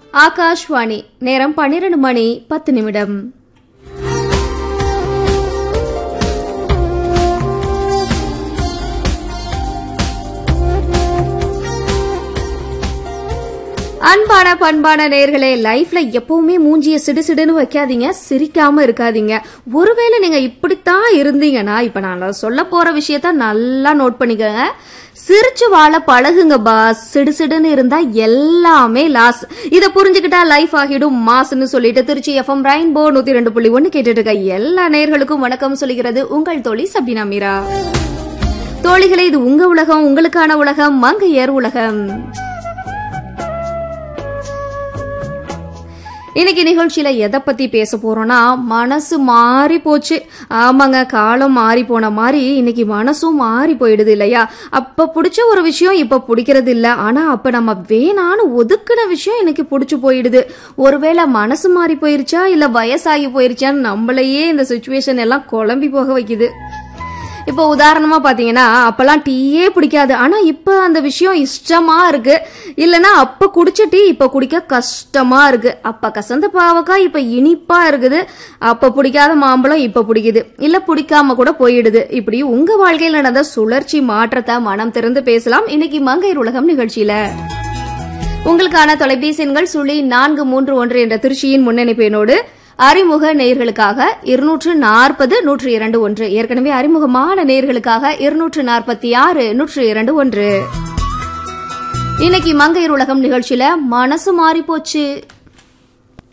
ஆகாஷ்வாணி நேரம் பன்னிரண்டு மணி பத்து நிமிடம் அன்பான பண்பான நேர்களே லைஃப்ல எப்பவுமே மூஞ்சிய சிடுசிடுன்னு வைக்காதீங்க சிரிக்காம இருக்காதீங்க ஒருவேளை நீங்க இப்படித்தான் இருந்தீங்கன்னா இப்ப நான் சொல்ல போற விஷயத்த நல்லா நோட் பண்ணிக்கோங்க சிரிச்சு வாழ பழகுங்க பாஸ் சிடுசிடுன்னு இருந்தா எல்லாமே லாஸ் இத புரிஞ்சுக்கிட்டா லைஃப் ஆகிடும் மாஸ்னு சொல்லிட்டு திருச்சி எஃப்எம் ரெயின்போ நூத்தி ரெண்டு புள்ளி ஒன்னு கேட்டுட்டு இருக்க எல்லா நேர்களுக்கும் வணக்கம் சொல்லுகிறது உங்கள் தோழி சப்டினா மீரா தோழிகளே இது உங்க உலகம் உங்களுக்கான உலகம் மங்கையர் உலகம் இன்னைக்கு நிகழ்ச்சியில எதை பத்தி பேச போறோம்னா மனசு மாறி போச்சு ஆமாங்க காலம் மாறி போன மாதிரி இன்னைக்கு மனசும் மாறி போயிடுது இல்லையா அப்ப பிடிச்ச ஒரு விஷயம் இப்ப பிடிக்கிறது இல்ல ஆனா அப்ப நம்ம வேணான்னு ஒதுக்குன விஷயம் இன்னைக்கு பிடிச்சு போயிடுது ஒருவேளை மனசு மாறி போயிருச்சா இல்ல வயசாகி போயிருச்சான்னு நம்மளையே இந்த சுச்சுவேஷன் எல்லாம் குழம்பி போக வைக்குது இப்போ உதாரணமா பாத்தீங்கன்னா அப்பெல்லாம் டீயே பிடிக்காது ஆனா இப்ப அந்த விஷயம் இஷ்டமா இருக்கு இல்லனா அப்ப குடிச்ச டீ இப்ப குடிக்க கஷ்டமா இருக்கு அப்ப கசந்த பாவக்காய் இப்ப இனிப்பா இருக்குது அப்ப பிடிக்காத மாம்பழம் இப்ப பிடிக்குது இல்ல பிடிக்காம கூட போயிடுது இப்படி உங்க வாழ்க்கையில் நடந்த சுழற்சி மாற்றத்தை மனம் திறந்து பேசலாம் இன்னைக்கு மங்கையர் உலகம் நிகழ்ச்சியில உங்களுக்கான தொலைபேசி எண்கள் சுழி நான்கு மூன்று ஒன்று என்ற திருச்சியின் முன்னணிப்பு எண்ணோடு அறிமுக நேர்களுக்காக இருநூற்று நாற்பது நூற்று இரண்டு ஒன்று ஏற்கனவே அறிமுகமான நேர்களுக்காக இருநூற்று நாற்பத்தி ஆறு நூற்று இரண்டு ஒன்று இன்னைக்கு மங்கையர் உலகம் நிகழ்ச்சியில மனசு மாறி போச்சு